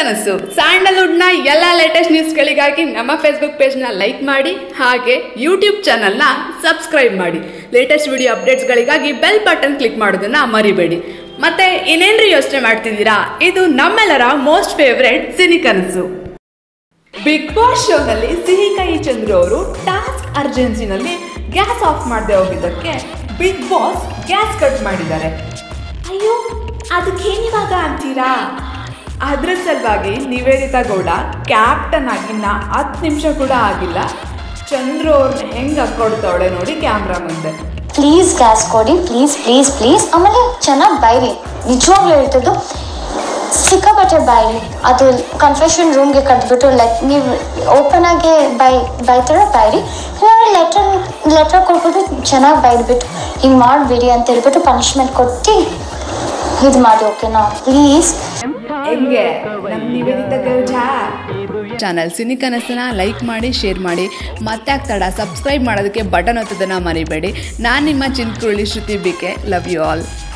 ಕನಸು ಸ್ಯಾಂಡಲ್ವುಡ್ನ ಎಲ್ಲ ಲೇಟೆಸ್ಟ್ ನ್ಯೂಸ್ಗಳಿಗಾಗಿ ನಮ್ಮ ಫೇಸ್ಬುಕ್ ಪೇಜ್ನ ಲೈಕ್ ಮಾಡಿ ಹಾಗೆ ಯೂಟ್ಯೂಬ್ ಚಾನಲ್ನ ಸಬ್ಸ್ಕ್ರೈಬ್ ಮಾಡಿ ಲೇಟೆಸ್ಟ್ ವಿಡಿಯೋ ಅಪ್ಡೇಟ್ಸ್ಗಳಿಗಾಗಿ ಬೆಲ್ ಬಟನ್ ಕ್ಲಿಕ್ ಮಾಡೋದನ್ನ ಮರಿಬೇಡಿ ಮತ್ತೆ ಇನ್ನೇನ್ರಿ ಯೋಚನೆ ಮಾಡ್ತಿದ್ದೀರಾ ಇದು ನಮ್ಮೆಲ್ಲರ most favourite cine Kanasu Bigg Boss ಶೋನಲ್ಲಿ ಸಿಹಿ ಕೈ ಚಂದ್ರು ಅವರು ಟಾಸ್ಕ್ ಅರ್ಜೆನ್ಸಿನಲ್ಲಿ ಗ್ಯಾಸ್ ಆಫ್ ಮಾಡದೆ ಹೋಗಿದ್ದಕ್ಕೆ ಬಿಗ್ ಬಾಸ್ ಗ್ಯಾಸ್ ಕಟ್ ಮಾಡಿದ್ದಾರೆ ಅಯ್ಯೋ ಅದಕ್ಕೇನಿವಾಗ ಅಂತೀರಾ ಅದ್ರ ಸಲುವಾಗಿ ನಿವೇದಿತಾ ಗೌಡ ಕ್ಯಾಪ್ಟನ್ ಆಗಿನ್ನ ಹತ್ತು ನಿಮಿಷ ಕೂಡ ಆಗಿಲ್ಲ ಚಂದ್ರು ಅವ್ರನ್ನ ಹೆಂಗೆ ಹಾಕೊಡ್ತಾವಳೆ ನೋಡಿ ಕ್ಯಾಮ್ರಾ ಮುಂದೆ ಪ್ಲೀಸ್ ಗ್ಯಾಸ್ ಕೊಡಿ ಪ್ಲೀಸ್ ಪ್ಲೀಸ್ ಪ್ಲೀಸ್ ಆಮೇಲೆ ಚೆನ್ನಾಗಿ ಬಾಯ್ರಿ ನಿಜವಾಗ್ಲೂ ಹೇಳ್ತಿದ್ದು ಸಿಕ್ಕಾಪಟ್ಟೆ ಬಾಯಿ ಅದು ಕನ್ಫೆಷನ್ ರೂಮ್ಗೆ ಕಟ್ಬಿಟ್ಟು ಲೈಕ್ ನೀವು ಓಪನ್ ಆಗಿ ಬೈ ಬೈತಾರ ಬಾಯ್ರಿ ಇಲ್ಲಾಂದ್ರೆ ಲೆಟರ್ ಲೆಟರ್ ಕೊಟ್ಬಿಟ್ಟು ಚೆನ್ನಾಗಿ ಬೈದ್ಬಿಟ್ಟು ಹಿಂಗೆ ಮಾಡಬೇಡಿ ಅಂತ ಹೇಳ್ಬಿಟ್ಟು ಪನಿಷ್ಮೆಂಟ್ ಕೊಟ್ಟು ಇದು ಮಾಡಿ ಓಕೆನಾ ಪ್ಲೀಸ್ ಹೆಂಗೆ ನಮ್ಮ ನಿವೇದಿತಾ ಗೌಜಾ ಚಾನಲ್ ಸಿನಿ ಕನಸನ್ನ ಲೈಕ್ ಮಾಡಿ ಶೇರ್ ಮಾಡಿ ಮತ್ತೆ ಆಗ್ತಾಡ ಸಬ್ಸ್ಕ್ರೈಬ್ ಮಾಡೋದಕ್ಕೆ ಬಟನ್ ಒತ್ತೋದನ್ನ ಮರಿಬೇಡಿ ನಾನು ನಿಮ್ಮ Chinkuruli Shruti BK love you all